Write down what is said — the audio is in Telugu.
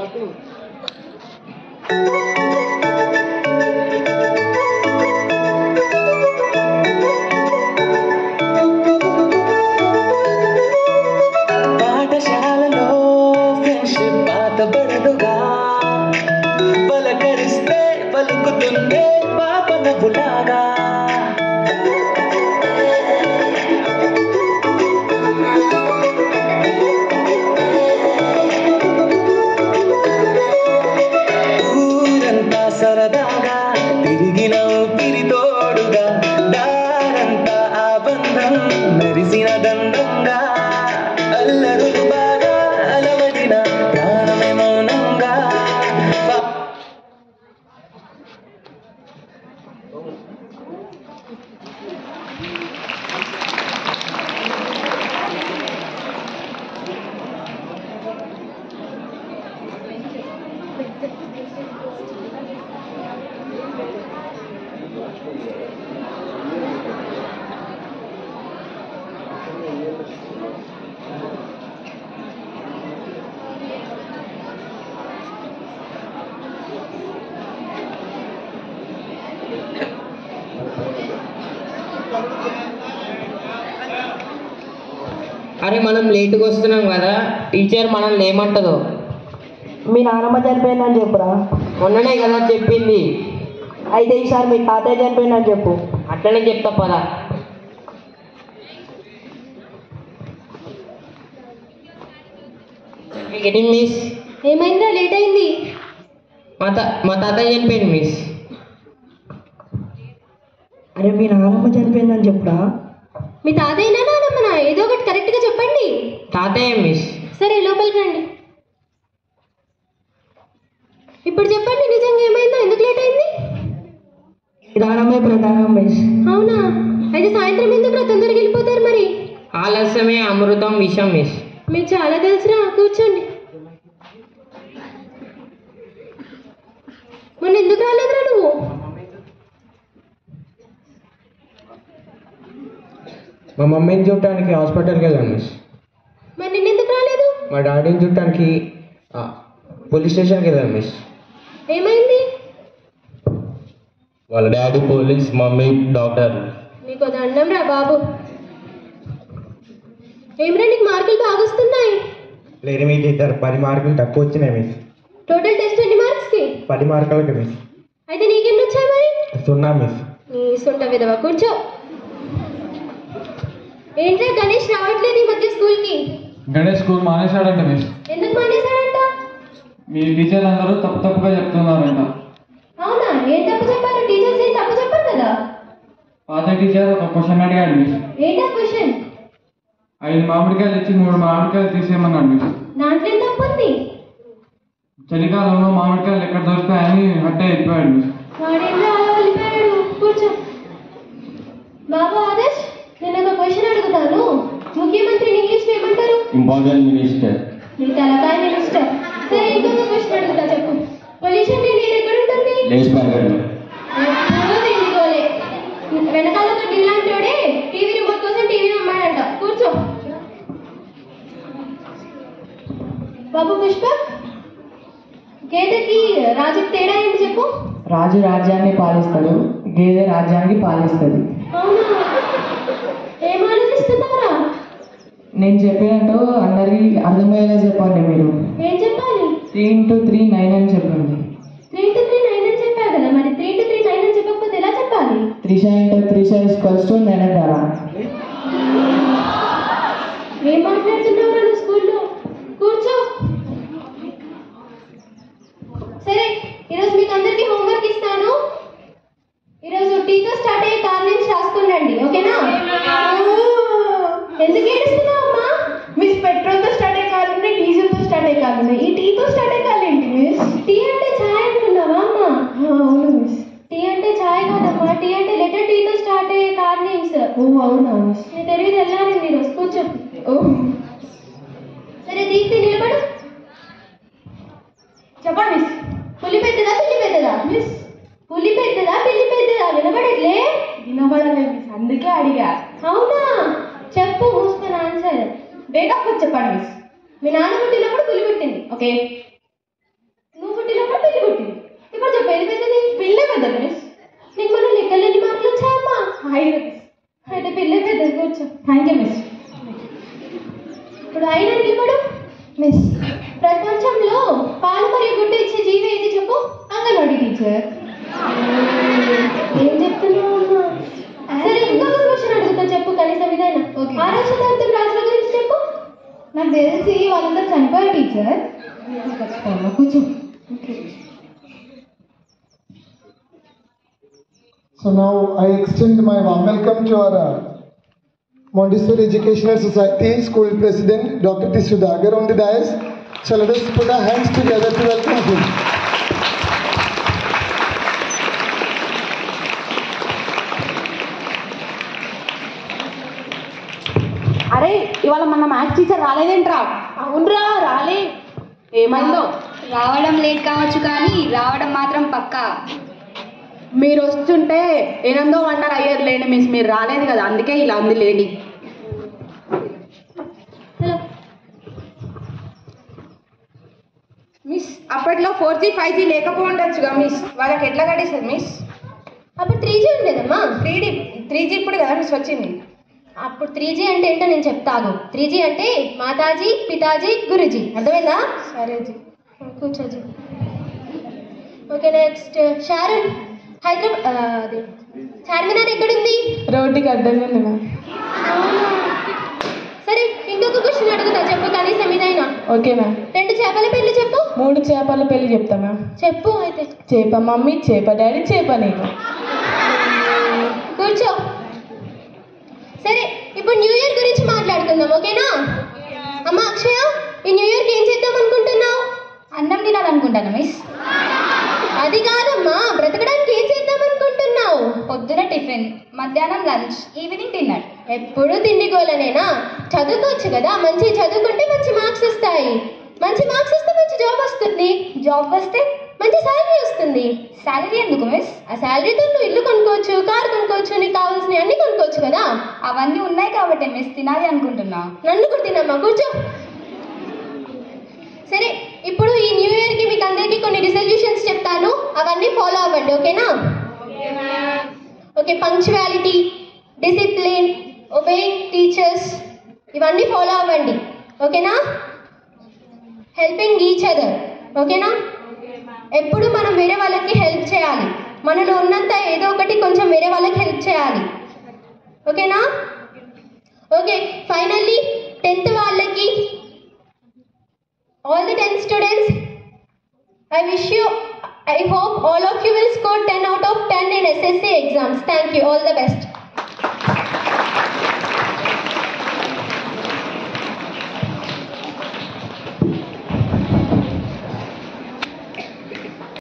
పాఠశాలలో ఫ్రెండ్షిప్ పాతబడదుగా పలకరిస్తే పలుకుతుందే పాప నవ్వులాగా ఊరంతా సరదాగా తిరిగిన ఊపిరి తోడుగా దారంతా ఆ బంధం మెరిసిన దండంగా అల్లరులు బాగా అలవడిన ప్రాణమే మౌనంగా పా- అరే మనం లేటుగా వస్తున్నాం కదా టీచర్ మనల్ని ఏమంటుందో మీ నాన్నమ్మ చనిపోయిందని చెప్పురా మొన్ననే కదా చెప్పింది అయితే ఈసారి మీ తాతయ్య చనిపోయిందని చెప్పు అట్లనే చెప్తా పదా గెటింగ్ మిస్ ఏమైందిరా లేట్ అయింది మా తా మా తాతయ్య చనిపోయింది మిస్ అరే మీ నాన్నమ్మ చనిపోయిందని చెప్పురా మీ తాతయ్యనా నానమ్మనా ఏదో ఒకటి కరెక్ట్గా చెప్పండి తాతయ్య మిస్ సరే లోపలికి రండి ఇప్పుడు చెప్పండి నిజంగా ఏమైందో ఎందుకు లేట్ అయింది నిదానమే ప్రధానం మిస్ అవునా అయితే సాయంత్రం ఎందుకు తొందరగా వెళ్ళిపోతారు మరి ఆలస్యమే అమృతం విషం మిస్ మీకు చాలా తెలుసురా కూర్చోండి మొన్న ఎందుకు రాలేదురా నువ్వు మా మమ్మీని చూడటానికి హాస్పిటల్కి వెళ్ళాను మిస్ మరి నిన్న ఎందుకు రాలేదు మా డాడీని చూడటానికి ఆ, పోలీస్ స్టేషన్కి వెళ్ళాను మిస్ ఏమైంది వాళ్ళ డాడీ పోలీస్ మమ్మీ డాక్టర్ నీకు దండం రా బాబు ఏమిరా నీకు మార్కులు బాగా వస్తున్నాయి లేదు మీకు ఇద్దరు పది మార్కులు తక్కువ వచ్చినాయి మిస్ టోటల్ టెస్ట్ ఎన్ని మార్క్స్ కి పది మార్కులకి మిస్ అయితే నీకెన్ని వచ్చాయి మరి సున్నా మిస్ నీ సొంట విధవ కూర్చో ఏంట్రా గణేష్ రావట్లేదు ఈ మధ్య స్కూల్ కి గణేష్ స్కూల్ మానేశాడంట మిస్ ఎందుకు మానేశాడంట మీ టీచర్ అందరూ తప్పు తప్పుగా చెప్తున్నారంట అవునా ఏం తప్పు చెప్పారు టీచర్స్ ఏం తప్పు చెప్పారు కదా పాత టీచర్ ఒక క్వశ్చన్ అడిగాడు మిస్ ఏంటా క్వశ్చన్ ఐదు మామిడికాయలు ఇచ్చి మూడు మామిడికాయలు తీసేయమన్నాడు మిస్ దాంట్లో ఏం తప్పు ఉంది చలికాలంలో మామిడికాయలు ఎక్కడ దొరుకుతాయని హట్టే అయిపోయాడు మిస్ వాడేంద్ర అలా వెళ్ళిపోయాడు కూర్చో బాబు ఆదర్శ్ నేను ఒక క్వశ్చన్ అడుగుతాను ముఖ్యమంత్రిని ఇంగ్లీష్ లో ఏమంటారు ఇంపార్టెంట్ మినిస్టర్ నీ తలకాయ మినిస్టర్ సరే ఇంకొక క్వశ్చన్ అడుగుతా చెప్పు పొల్యూషన్ నేను ఎక్కడ ఉంటుంది లేచి పరిగెడు ఎప్పుడూ తిండికోలే వెనకాల ఒక టిల్లాంటోడే టీవీ రిమోట్ కోసం టీవీ అమ్మాడంట కూర్చో బాబు పుష్ప గేదెకి రాజుకి తేడా ఏంటి చెప్పు రాజు రాజ్యాన్ని పాలిస్తాడు గేదె రాజ్యానికి పాలిస్తుంది అవునా ఏం ఆలోచిస్తున్నారా నేను చెప్పినట్టు అందరికీ అర్థమయ్యేలా చెప్పండి మీరు ఏం చెప్పాలి త్రీ ఇంటూ త్రీ నైన్ అని చెప్పండి త్రీ టు త్రీ నైన్ అని చెప్పావు కదా మరి త్రీ టు త్రీ నైన్ అని చెప్పకపోతే ఎలా చెప్పాలి Trisha into Trisha equals to nine అంటారా ఏం మాట్లాడుతున్నావు నువ్వు స్కూల్లో కూర్చో సరే ఈరోజు మీకు అందరికీ హోంవర్క్ ఇస్తాను ఈరోజు టీతో స్టార్ట్ అయ్యే కార్ నుంచి రాసుకునండి ఓకేనా ఎందుకు ఏడుస్తున్నావు అమ్మా మిస్ పెట్రోల్ తో స్టార్ట్ అయ్యే కాళ్ళు ఉన్నాయి డీజిల్ తో స్టార్ట్ అయ్యే కాళ్ళు ఉన్నాయి ఈ టీతో స్టార్ట్ అయ్యే కాళ్ళు ఏంటి మిస్ టీ అంటే ఛాయ్ అనుకున్నావా అమ్మా అవును మిస్ టీ అంటే ఛాయ్ కాదమ్మా టీ అంటే లెటర్ టీతో స్టార్ట్ అయ్యే కార్ నేమ్స్ ఓ అవునా మిస్ నీ తెలివి తెల్లారింది ఈరోజు కూర్చో ఓ సరే దీప్తి నిలబడు చెప్పండి మిస్ పులి పెద్దదా పిల్లి పెద్దదా మిస్ పులి పెద్దదా పిల్లి పెద్దదా వినబడట్లే వినబడలేదు మిస్ అందుకే అడిగా అవునా చెప్పు మూసుకొని ఆన్సర్ డేట్ ఆఫ్ బర్త్ చెప్పండి మిస్ మీ నాన్న పుట్టినప్పుడు పులి పుట్టింది ఓకే వెళ్ళినప్పుడు పెళ్లి పుట్టింది ఇప్పుడు చెప్పు ఏది పెద్దది పిల్లే పెద్దది మిస్ నీకు మన లెక్కలు ఎన్ని మార్కులు వచ్చాయమ్మా ఐదు మిస్ అయితే పిల్లే పెద్దది కూర్చో థ్యాంక్ యూ మిస్ ఇప్పుడు ఐదు ఇప్పుడు మిస్ ప్రపంచంలో పాలు మరియు గుడ్డు ఇచ్చే జీవి ఏది చెప్పు అంగన్వాడీ టీచర్ ఏం చెప్తున్నావు అమ్మా సరే ఇంకొక క్వశ్చన్ అడుగుతా చెప్పు కనీసం ఇదైనా ఆరో శతాబ్దం రాజుల గురించి చెప్పు నాకు తెలిసి వాళ్ళందరూ చనిపోయారు టీచర్ కూర్చో So now I extend my warm welcome to our uh, Montessori Educational Society School President Dr. T. Sudhagar on the dais. So let us put our hands together to welcome him. అరే ఇవాళ మన మ్యాథ్స్ టీచర్ రాలేదేంట్రా అవునరా రాలే ఏమైందో రావడం లేట్ కావచ్చు కానీ రావడం మాత్రం పక్కా మీరు వస్తుంటే ఎనిమిదో వండర్ అయ్యారు లేండి మిస్ మీరు రాలేదు కదా అందుకే ఇలా ఉంది లేడీ మిస్ అప్పట్లో ఫోర్ జీ ఫైవ్ జీ లేకపోవచ్చు మిస్ వాళ్ళకి ఎట్లా గడిస్తారు మిస్ అప్పుడు త్రీ జీ ఉండేదమ్మా త్రీ డీ త్రీ జీ ఇప్పుడు కదా మిస్ వచ్చింది అప్పుడు త్రీ జీ అంటే ఏంటో నేను చెప్తాను త్రీ జీ అంటే మాతాజీ పితాజీ గురుజీ అర్థమైందా సరే జీ కూర్చోజీ ఓకే నెక్స్ట్ షారున్ హైదరాబాద్ అది చార్మినార్ ఎక్కడుంది రోడ్డుకి అడ్డంగా ఉంది మ్యామ్ సరే ఇంకొక క్వశ్చన్ అడుగుతా చెప్పు కనీసం ఇదైనా ఓకే మ్యామ్ రెండు చేపల పెళ్లి చెప్పు మూడు చేపల పెళ్లి చెప్తా మ్యామ్ చెప్పు అయితే చేప మమ్మీ చేప డాడీ చేప నేను కూర్చో సరే ఇప్పుడు న్యూ ఇయర్ గురించి మాట్లాడుకుందాం ఓకేనా అమ్మ అక్షయ ఈ న్యూ ఇయర్కి ఏం చేద్దాం అనుకుంటున్నావు అన్నం తినాలనుకుంటాను మిస్ అది కాదమ్మా బ్రతకడానికి ఏం చేద్దాం అనుకుంటున్నావు పొద్దున టిఫిన్ మధ్యాహ్నం లంచ్ ఈవినింగ్ డిన్నర్ ఎప్పుడు తిండి గోలనేనా చదువుకోవచ్చు కదా మంచి చదువుకుంటే మంచి మార్క్స్ వస్తాయి మంచి మార్క్స్ వస్తే మంచి జాబ్ వస్తుంది జాబ్ వస్తే మంచి శాలరీ వస్తుంది శాలరీ ఎందుకు మిస్ ఆ శాలరీతో నువ్వు ఇల్లు కొనుక్కోవచ్చు కార్ కొనుక్కోవచ్చు నీకు కావాల్సినవి అన్ని కొనుక్కోవచ్చు కదా అవన్నీ ఉన్నాయి కాబట్టి మిస్ తినాలి అనుకుంటున్నా నన్ను కూడా తినమ్మా కూర్చో సరే ఇప్పుడు ఈ న్యూ ఇయర్ కి మీకు అందరికీ కొన్ని రిజల్యూషన్స్ చెప్తాను అవన్నీ ఫాలో అవ్వండి ఓకేనా okay punctuality discipline obeying teachers ఇవన్నీ ఫాలో అవ్వండి ఓకేనా హెల్పింగ్ ఈచ్ అదర్ ఓకేనా ఎప్పుడు మనం వేరే వాళ్ళకి హెల్ప్ చేయాలి మనలో ఉన్నంత ఏదో ఒకటి కొంచెం వేరే వాళ్ళకి హెల్ప్ చేయాలి ఓకేనా ఓకే ఫైనల్లీ టెన్త్ వాళ్ళకి all the 10 students i wish you i hope all of you will score 10 out of 10 in ssc exams thank you all the best